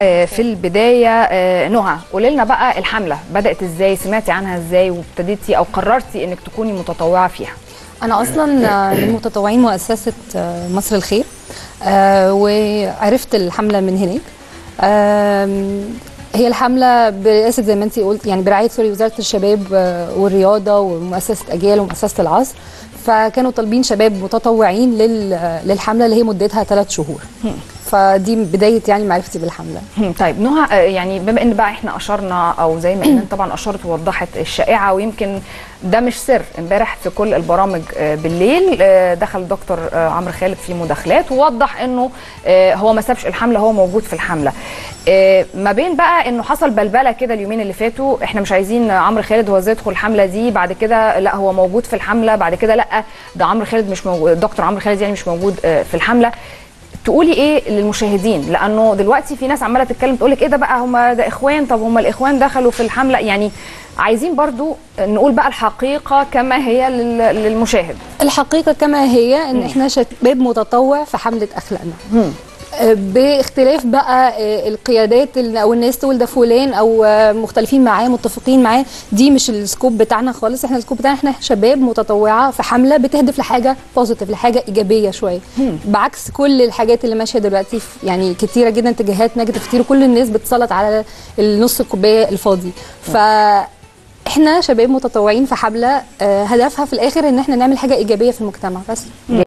آه، في البدايه آه، نهى قولي لنا بقى الحمله بدات ازاي سمعتي عنها ازاي وابتديتي او قررتي انك تكوني متطوعه فيها انا اصلا آه، من متطوعين مؤسسه آه، مصر الخير آه، وعرفت الحمله من هناك آم، هي الحمله برئاسه زي ما انت قلت يعني برعايه سوري وزاره الشباب آه، والرياضه ومؤسسه اجيال ومؤسسه العصر فكانوا طالبين شباب متطوعين لل- للحمله اللي هي مدتها ثلاث شهور فدي بدايه يعني معرفتي بالحمله هم، طيب نهى آه، يعني بما ان بقى احنا اشرنا او زي ما ايمان طبعا اشرت ووضحت الشائعه ويمكن ده مش سر امبارح في كل البرامج آه، بالليل آه، دخل دكتور آه، عمرو خالد في مداخلات ووضح انه آه، هو ما سابش الحمله هو موجود في الحمله آه، ما بين بقى انه حصل بلبله كده اليومين اللي فاتوا احنا مش عايزين عمرو خالد هو ازاي يدخل الحمله دي بعد كده لا هو موجود في الحمله بعد كده لا ده عمرو خالد مش موجود دكتور عمرو خالد يعني مش موجود آه، في الحمله تقولي ايه للمشاهدين لانه دلوقتي في ناس عماله تتكلم تقول لك ايه ده بقى هم ده اخوان طب هم الاخوان دخلوا في الحمله يعني عايزين برضو نقول بقى الحقيقه كما هي لل- للمشاهد الحقيقه كما هي ان احنا شباب متطوع في حمله اخلاقنا آه، باختلاف بقى آه، القيادات ال- او الناس تقول ده فلان او آه، مختلفين معاه متفقين معاه دي مش السكوب بتاعنا خالص احنا السكوب بتاعنا احنا شباب متطوعه في حمله بتهدف لحاجه بوزيتيف لحاجه ايجابيه شويه بعكس كل الحاجات اللي ماشيه دلوقتي في- يعني كتيره جدا اتجاهات نيجاتيف كتير وكل الناس بتسلط على النص الكوبايه الفاضي ف احنا شباب متطوعين في حمله آه، هدفها في الاخر ان احنا نعمل حاجه ايجابيه في المجتمع بس